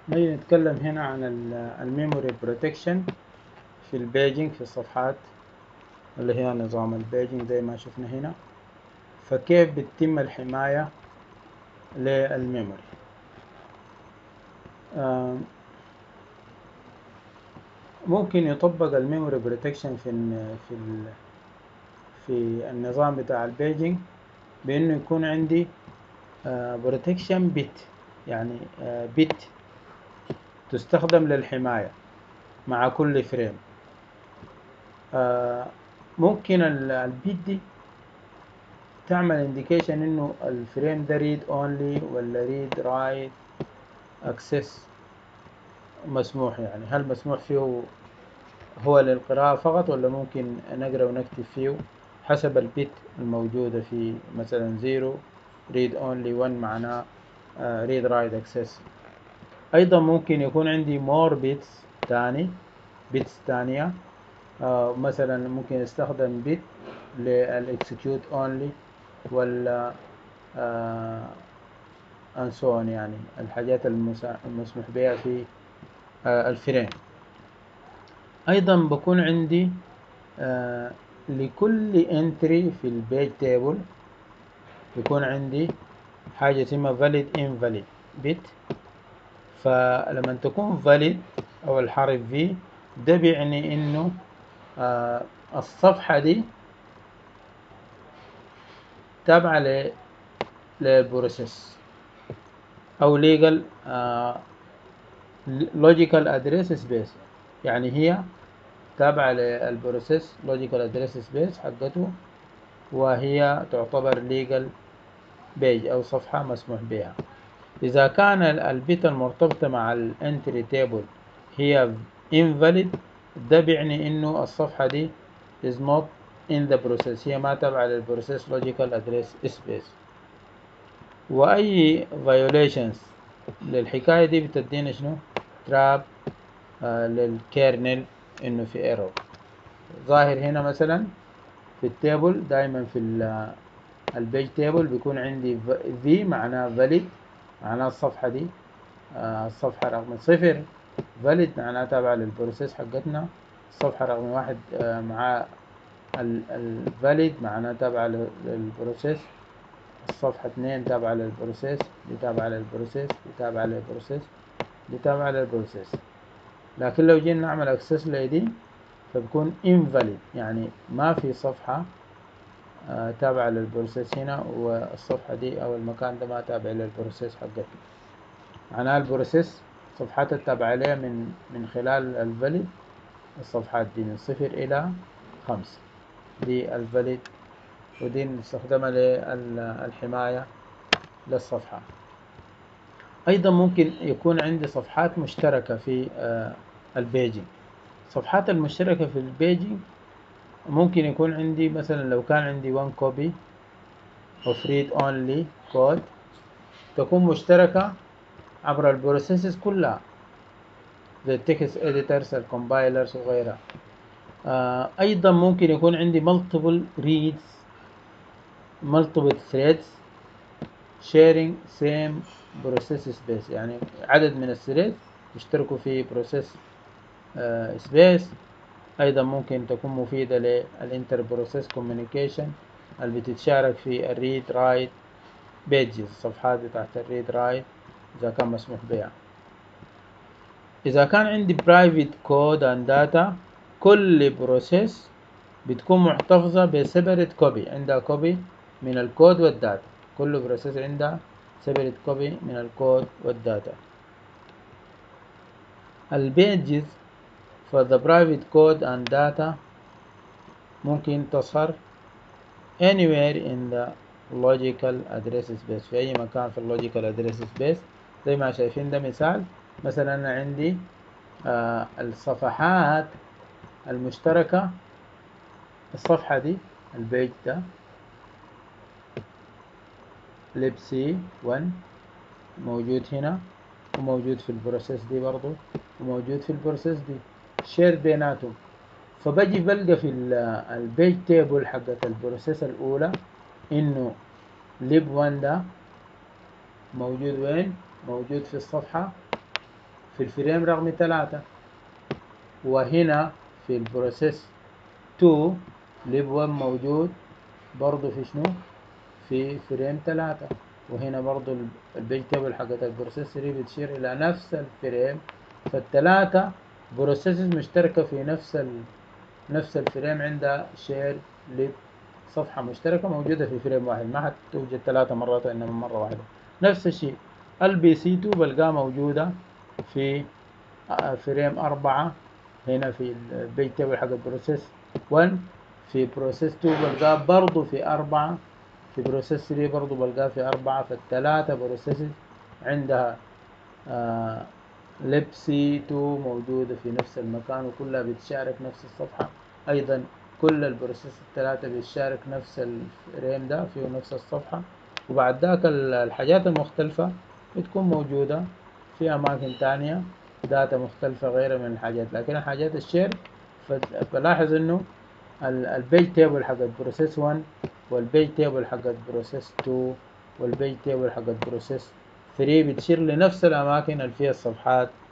نيجي نتكلم هنا عن الميموري بروتكشن في البيجنج في الصفحات اللي هي نظام البيجنج زي ما شفنا هنا فكيف بتتم الحماية للميموري آم، ممكن يطبق الميموري بروتكشن في ال في ال في النظام بتاع البيجنج بانه يكون عندي بروتكشن بت يعني بت تستخدم للحماية مع كل فريم آه، ممكن ال- البت دي تعمل انديكيشن انه الفريم ده ريد اونلي ولا ريد رايت اكسس مسموح يعني هل مسموح فيه هو للقراءة فقط ولا ممكن نقرأ ونكتب فيه حسب البت الموجودة في مثلا زيرو read only 1 معناه آه، read write access أيضا ممكن يكون عندي more bits تاني bits تانية آه، مثلا ممكن استخدم bit للexecute only ولا آه، and so on يعني الحاجات المسا- المسموح بها في آه، الفريم أيضا بكون عندي آه، لكل entry في البيج تيبل يكون عندي حاجة اسمها valid invalid bit فلما تكون valid أو الحرف V ده بيعني إنه آه الصفحة دي تابعة ل للبروسيس أو legal آه logical address space يعني هي تابعة للبروسيس logical address space حقته وهي تعتبر legal page أو صفحة مسموح بها إذا كان ال- البت المرتبطة مع الانتري تيبل هي invalid ده بيعني إنه الصفحة دي is not in the process هي ما تابعة للبروسيس logical address space وأي violations للحكاية دي بتدينا شنو trap آه للكيرنل إنه في error ظاهر هنا مثلا في التيبل دايما في ال- البيج تيبل بيكون عندي في معناه valid معناه الصفحة دي آه، الصفحة رقم صفر valid معناها تابعة للبروسيس حقتنا الصفحة رقم واحد آه، مع الفاليد معناها تابعة لل- للبروسيس الصفحة اثنين تابعة للبروسيس دي تابعة للبروسيس دي تابعة للبروسيس دي تابعة للبروسيس لكن لو جينا نعمل اكسس لدي فبكون invalid يعني ما في صفحة آه، تابعة للبروسيس هنا والصفحة دي أو المكان ده ما تابع للبروسيس حقتنا معناها البروسيس صفحات التابعة لها من من خلال الفاليد الصفحات دي من صفر إلى خمسة دي الفاليد ودي نستخدمها للحماية للصفحة أيضا ممكن يكون عندي صفحات مشتركة في آه، البيجنج الصفحات المشتركة في البيجنج ممكن يكون عندي مثلا لو كان عندي one copy of read only code تكون مشتركة عبر البروسيسز كلها زي التكست editors الكومبايلرز وغيرها آه أيضا ممكن يكون عندي multiple reads multiple threads sharing same process space يعني عدد من الثريد يشتركوا في process آه space أيضا ممكن تكون مفيدة للانتر بروسيس كوميونيكيشن اللي بتتشارك في الريد رايت بيجز الصفحات بتاعت الريد رايت إذا كان مسموح بها إذا كان عندي برايفت كود اند داتا كل بروسيس بتكون محتفظة بسيبريت كوبي عندها كوبي من الكود والداتا كل بروسيس عندها سيبريت كوبي من الكود والداتا البيجز for the private code and data ممكن تظهر anywhere in the logical address space في أي مكان في اللوجيكال address space زي ما شايفين ده مثال مثلا أنا عندي آه الصفحات المشتركة الصفحة دي البيج ده لبسي 1 موجود هنا وموجود في البروسيس دي برضو وموجود في البروسيس دي شير بيناتهم فبجي بلقى في ال- البيج تيبل حقت البروسيس الأولى إنه ليب 1 ده موجود وين؟ موجود في الصفحة في الفريم رقم ثلاثة وهنا في البروسيس 2 ليب 1 موجود برضو في شنو في فريم ثلاثة وهنا برضو البيج تيبل حقت البروسيس 3 بتشير إلى نفس الفريم فالثلاثة بروسيسز مشتركة في نفس ال... نفس الفريم عندها شير ليب صفحة مشتركة موجودة في فريم واحد ما حتوجد ثلاثة مرات وإنما مرة واحدة نفس الشيء البي سي 2 بلقاها موجودة في فريم أربعة هنا في البيج تيبل حق البروسيس 1 في بروسيس 2 بلقاه برضو في أربعة في بروسيس 3 برضو بلقاه في أربعة فالثلاثة بروسيس عندها آه لب سي 2 موجودة في نفس المكان وكلها بتشارك نفس الصفحة أيضا كل البروسيس الثلاثة بتشارك نفس الفريم ده فيه نفس الصفحة وبعد ذاك الحاجات المختلفة بتكون موجودة في أماكن تانية داتا مختلفة غيرها من الحاجات لكن الحاجات الشير فلاحظ إنه البيج تيبل حق البروسيس 1 والبيج تيبل حق البروسيس 2 والبيج تيبل حق البروسيس 3 بتشير لنفس الأماكن اللي فيها الصفحات